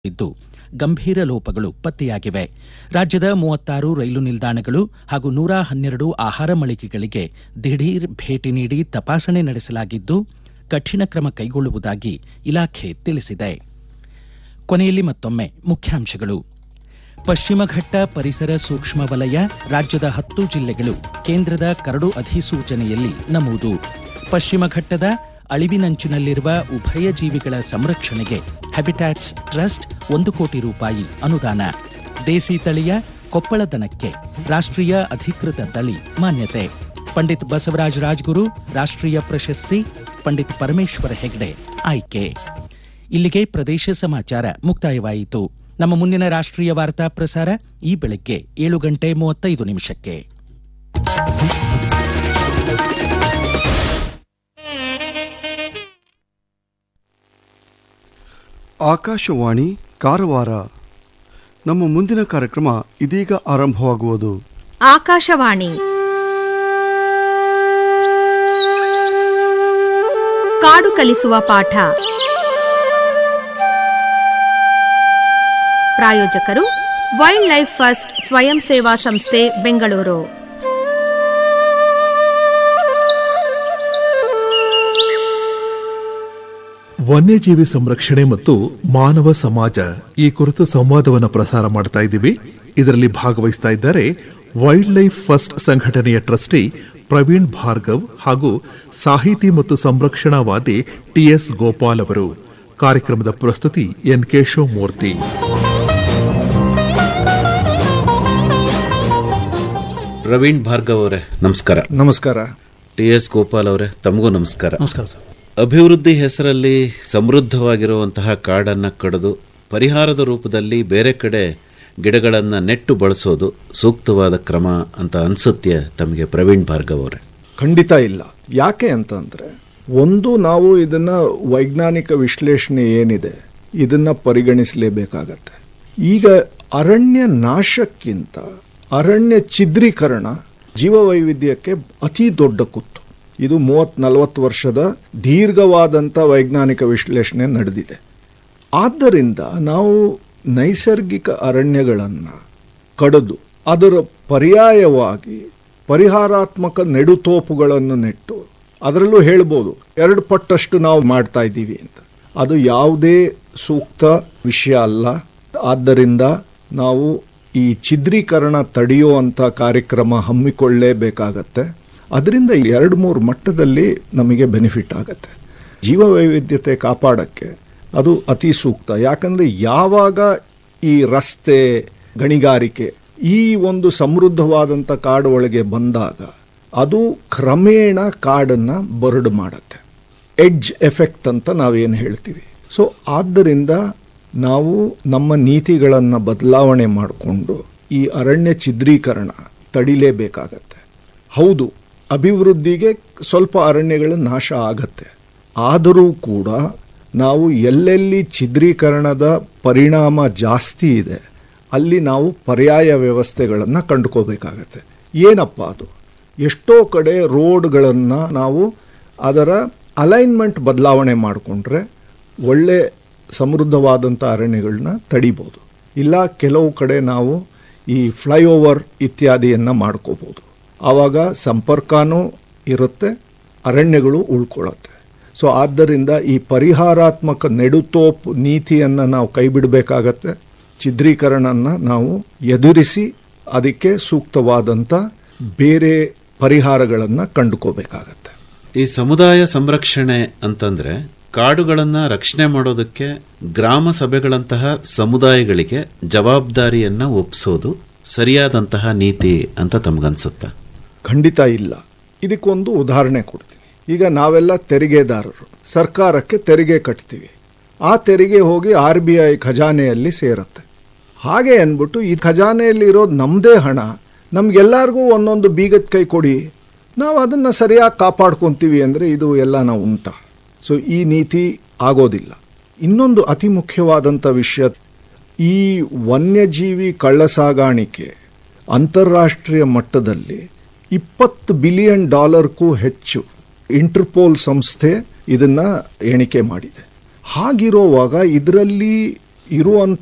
ಇದ್ದು ಗಂಭೀರ ಲೋಪಗಳು ಪತ್ತೆಯಾಗಿವೆ ರಾಜ್ಯದ ಮೂವತ್ತಾರು ರೈಲು ನಿಲ್ದಾಣಗಳು ಹಾಗೂ ನೂರ ಹನ್ನೆರಡು ಆಹಾರ ಮಳಿಗೆಗಳಿಗೆ ದಿಢೀರ್ ಭೇಟಿ ನೀಡಿ ತಪಾಸಣೆ ನಡೆಸಲಾಗಿದ್ದು ಕಠಿಣ ಕ್ರಮ ಕೈಗೊಳ್ಳುವುದಾಗಿ ಇಲಾಖೆ ತಿಳಿಸಿದೆ ಕೊನೆಯಲ್ಲಿ ಮತ್ತೊಮ್ಮೆ ಮುಖ್ಯಾಂಶಗಳು ಪಶ್ಚಿಮ ಘಟ್ಟ ಪರಿಸರ ಸೂಕ್ಷ್ಮ ವಲಯ ರಾಜ್ಯದ ಹತ್ತು ಜಿಲ್ಲೆಗಳು ಕೇಂದ್ರದ ಕರಡು ಅಧಿಸೂಚನೆಯಲ್ಲಿ ನಮೂದು ಪಶ್ಚಿಮ ಘಟ್ಟದ ಅಳಿವಿನಂಚಿನಲ್ಲಿರುವ ಉಭಯ ಜೀವಿಗಳ ಸಂರಕ್ಷಣೆಗೆ ಹ್ಯಾಬಿಟ್ಯಾಟ್ಸ್ ಟ್ರಸ್ಟ್ ಒಂದು ಕೋಟಿ ರೂಪಾಯಿ ಅನುದಾನ ದೇಸಿ ತಳಿಯ ಕೊಪ್ಪಳ ದನಕ್ಕೆ ರಾಷ್ಟ್ರೀಯ ಅಧಿಕೃತ ತಳಿ ಮಾನ್ಯತೆ ಪಂಡಿತ್ ಬಸವರಾಜ ರಾಜ್ಗುರು ರಾಷ್ಟ್ರೀಯ ಪ್ರಶಸ್ತಿ ಪಂಡಿತ್ ಪರಮೇಶ್ವರ ಹೆಗ್ಡೆ ಆಯ್ಕೆ ಇಲ್ಲಿಗೆ ಪ್ರದೇಶ ಸಮಾಚಾರ ಮುಕ್ತಾಯವಾಯಿತು ನಮ್ಮ ಮುಂದಿನ ರಾಷ್ಟ್ರೀಯ ವಾರ್ತಾ ಪ್ರಸಾರ ಈ ಬೆಳಗ್ಗೆ ಏಳು ಗಂಟೆ ಮೂವತ್ತೈದು ನಿಮಿಷಕ್ಕೆ ಆಕಾಶವಾಣಿ ಕಾರವಾರ ನಮ್ಮ ಮುಂದಿನ ಕಾರ್ಯಕ್ರಮ ಇದೀಗ ಆರಂಭವಾಗುವುದು ಆಕಾಶವಾಣಿ ಕಾಡು ಕಲಿಸುವ ಪಾಠ ಪ್ರಾಯೋಜಕರು ವೈಲ್ಡ್ ಲೈಫ್ ಫಸ್ಟ್ ಸ್ವಯಂ ಸೇವಾ ಸಂಸ್ಥೆ ಬೆಂಗಳೂರು ವನ್ಯಜೀವಿ ಸಂರಕ್ಷಣೆ ಮತ್ತು ಮಾನವ ಸಮಾಜ ಈ ಕುರಿತು ಸಂವಾದವನ್ನು ಪ್ರಸಾರ ಮಾಡ್ತಾ ಇದ್ದೀವಿ ಇದರಲ್ಲಿ ಭಾಗವಹಿಸ್ತಾ ಇದ್ದಾರೆ ವೈಲ್ಡ್ ಲೈಫ್ ಫಸ್ಟ್ ಸಂಘಟನೆಯ ಟ್ರಸ್ಟಿ ಪ್ರವೀಣ್ ಭಾರ್ಗವ್ ಹಾಗೂ ಸಾಹಿತಿ ಮತ್ತು ಸಂರಕ್ಷಣಾವಾದಿ ಟಿಎಸ್ ಗೋಪಾಲ್ ಅವರು ಕಾರ್ಯಕ್ರಮದ ಪ್ರಸ್ತುತಿ ಎನ್ ಕೇಶವಮೂರ್ತಿ ಪ್ರವೀಣ್ ಭಾರ್ಗವ್ ಅವರೇ ನಮಸ್ಕಾರ ನಮಸ್ಕಾರ ಟಿ ಎಸ್ ಗೋಪಾಲ್ ಅವರೇ ತಮಗೂ ನಮಸ್ಕಾರ ನಮಸ್ಕಾರ ಸರ್ ಅಭಿವೃದ್ಧಿ ಹೆಸರಲ್ಲಿ ಸಮೃದ್ಧವಾಗಿರುವಂತಹ ಕಾಡನ್ನ ಕಡಿದು ಪರಿಹಾರದ ರೂಪದಲ್ಲಿ ಬೇರೆ ಕಡೆ ಗಿಡಗಳನ್ನು ನೆಟ್ಟು ಬಳಸೋದು ಸೂಕ್ತವಾದ ಕ್ರಮ ಅಂತ ಅನ್ಸುತ್ತೆ ತಮಗೆ ಪ್ರವೀಣ್ ಭಾರ್ಗವ್ ಅವರೇ ಖಂಡಿತ ಇಲ್ಲ ಯಾಕೆ ಅಂತಂದ್ರೆ ಒಂದು ನಾವು ಇದನ್ನ ವೈಜ್ಞಾನಿಕ ವಿಶ್ಲೇಷಣೆ ಏನಿದೆ ಇದನ್ನ ಪರಿಗಣಿಸಲೇಬೇಕಾಗತ್ತೆ ಈಗ ಅರಣ್ಯ ನಾಶಕ್ಕಿಂತ ಅರಣ್ಯ ಛಿದ್ರೀಕರಣ ಜೀವವೈವಿಧ್ಯಕ್ಕೆ ಅತಿ ದೊಡ್ಡ ಕುತ್ತು ಇದು ಮೂವತ್ ನಲವತ್ತು ವರ್ಷದ ದೀರ್ಘವಾದಂಥ ವೈಜ್ಞಾನಿಕ ವಿಶ್ಲೇಷಣೆ ನಡೆದಿದೆ ಆದ್ದರಿಂದ ನಾವು ನೈಸರ್ಗಿಕ ಅರಣ್ಯಗಳನ್ನು ಕಡಿದು ಅದರ ಪರ್ಯಾಯವಾಗಿ ಪರಿಹಾರಾತ್ಮಕ ನೆಡುತೋಪುಗಳನ್ನು ನೆಟ್ಟು ಅದರಲ್ಲೂ ಹೇಳ್ಬೋದು ಎರಡು ಪಟ್ಟಷ್ಟು ನಾವು ಮಾಡ್ತಾ ಇದ್ದೀವಿ ಅಂತ ಅದು ಯಾವುದೇ ಸೂಕ್ತ ವಿಷಯ ಅಲ್ಲ ಆದ್ದರಿಂದ ನಾವು ಈ ಛಿದ್ರೀಕರಣ ತಡೆಯುವಂಥ ಕಾರ್ಯಕ್ರಮ ಹಮ್ಮಿಕೊಳ್ಳಲೇಬೇಕಾಗತ್ತೆ ಅದರಿಂದ ಎರಡು ಮೂರು ಮಟ್ಟದಲ್ಲಿ ನಮಗೆ ಬೆನಿಫಿಟ್ ಆಗುತ್ತೆ ಜೀವವೈವಿಧ್ಯತೆ ಕಾಪಾಡಕ್ಕೆ ಅದು ಅತಿ ಸೂಕ್ತ ಯಾಕಂದ್ರೆ ಯಾವಾಗ ಈ ರಸ್ತೆ ಗಣಿಗಾರಿಕೆ ಈ ಒಂದು ಸಮೃದ್ಧವಾದಂಥ ಕಾಡು ಒಳಗೆ ಬಂದಾಗ ಅದು ಕ್ರಮೇಣ ಕಾಡನ್ನು ಬರಡು ಮಾಡುತ್ತೆ ಎಡ್ಜ್ ಎಫೆಕ್ಟ್ ಅಂತ ನಾವೇನು ಹೇಳ್ತೀವಿ ಸೊ ಆದ್ದರಿಂದ ನಾವು ನಮ್ಮ ನೀತಿಗಳನ್ನು ಬದಲಾವಣೆ ಮಾಡಿಕೊಂಡು ಈ ಅರಣ್ಯ ಛಿದ್ರೀಕರಣ ತಡಿಲೇಬೇಕಾಗತ್ತೆ ಹೌದು ಅಭಿವೃದ್ಧಿಗೆ ಸ್ವಲ್ಪ ಅರಣ್ಯಗಳ ನಾಶ ಆಗತ್ತೆ ಆದರೂ ಕೂಡ ನಾವು ಎಲ್ಲೆಲ್ಲಿ ಛಿದ್ರೀಕರಣದ ಪರಿಣಾಮ ಜಾಸ್ತಿ ಇದೆ ಅಲ್ಲಿ ನಾವು ಪರ್ಯಾಯ ವ್ಯವಸ್ಥೆಗಳನ್ನು ಕಂಡುಕೋಬೇಕಾಗತ್ತೆ ಏನಪ್ಪ ಅದು ಎಷ್ಟೋ ಕಡೆ ರೋಡ್ಗಳನ್ನು ನಾವು ಅದರ ಅಲೈನ್ಮೆಂಟ್ ಬದಲಾವಣೆ ಮಾಡಿಕೊಂಡ್ರೆ ಒಳ್ಳೆ ಸಮೃದ್ಧವಾದಂಥ ಅರಣ್ಯಗಳನ್ನ ತಡಿಬೋದು ಇಲ್ಲ ಕೆಲವು ಕಡೆ ನಾವು ಈ ಫ್ಲೈಓವರ್ ಇತ್ಯಾದಿಯನ್ನು ಮಾಡ್ಕೋಬೋದು ಆವಾಗ ಸಂಪರ್ಕನೂ ಇರುತ್ತೆ ಅರಣ್ಯಗಳು ಉಳ್ಕೊಳ್ಳುತ್ತೆ ಸೊ ಆದ್ದರಿಂದ ಈ ಪರಿಹಾರಾತ್ಮಕ ನೆಡುತೋಪ್ ನೀತಿಯನ್ನು ನಾವು ಕೈ ಬಿಡಬೇಕಾಗತ್ತೆ ಛಿದ್ರೀಕರಣನ ನಾವು ಎದುರಿಸಿ ಅದಕ್ಕೆ ಸೂಕ್ತವಾದಂಥ ಬೇರೆ ಪರಿಹಾರಗಳನ್ನು ಕಂಡುಕೋಬೇಕಾಗತ್ತೆ ಈ ಸಮುದಾಯ ಸಂರಕ್ಷಣೆ ಅಂತಂದ್ರೆ ಕಾಡುಗಳನ್ನ ರಕ್ಷಣೆ ಮಾಡೋದಕ್ಕೆ ಗ್ರಾಮ ಸಭೆಗಳಂತಹ ಸಮುದಾಯಗಳಿಗೆ ಜವಾಬ್ದಾರಿಯನ್ನ ಒಪ್ಪಿಸೋದು ಸರಿಯಾದಂತಹ ನೀತಿ ಅಂತ ತಮಗನ್ಸುತ್ತಾ ಖಂಡಿತ ಇಲ್ಲ ಇದಕ್ಕೊಂದು ಉದಾಹರಣೆ ಕೊಡ್ತೀನಿ ಈಗ ನಾವೆಲ್ಲ ತೆರಿಗೆದಾರರು ಸರ್ಕಾರಕ್ಕೆ ತೆರಿಗೆ ಕಟ್ತೀವಿ ಆ ತೆರಿಗೆ ಹೋಗಿ ಆರ್ ಬಿ ಐ ಖಜಾನೆಯಲ್ಲಿ ಸೇರುತ್ತೆ ಹಾಗೆ ಅಂದ್ಬಿಟ್ಟು ಈ ಖಜಾನೆಯಲ್ಲಿ ಇರೋದು ನಮ್ಮದೇ ಹಣ ನಮ್ಗೆಲ್ಲರಿಗೂ ಒಂದೊಂದು ಬೀಗದ ಕೈ ಕೊಡಿ ನಾವು ಅದನ್ನು ಸರಿಯಾಗಿ ಕಾಪಾಡ್ಕೊತೀವಿ ಅಂದರೆ ಇದು ಎಲ್ಲ ನಾವು ಉಂಟ ಸೊ ಈ ನೀತಿ ಆಗೋದಿಲ್ಲ ಇನ್ನೊಂದು ಅತಿ ಮುಖ್ಯವಾದಂಥ ವಿಷಯ ಈ ವನ್ಯಜೀವಿ ಕಳ್ಳಸಾಗಾಣಿಕೆ ಅಂತಾರಾಷ್ಟ್ರೀಯ ಮಟ್ಟದಲ್ಲಿ ಇಪ್ಪತ್ತು ಬಿಲಿಯನ್ ಡಾಲರ್ಗೂ ಹೆಚ್ಚು ಇಂಟರ್ಪೋಲ್ ಸಂಸ್ಥೆ ಇದನ್ನ ಎಣಿಕೆ ಮಾಡಿದೆ ಹಾಗಿರುವಾಗ ಇದರಲ್ಲಿ ಇರುವಂಥ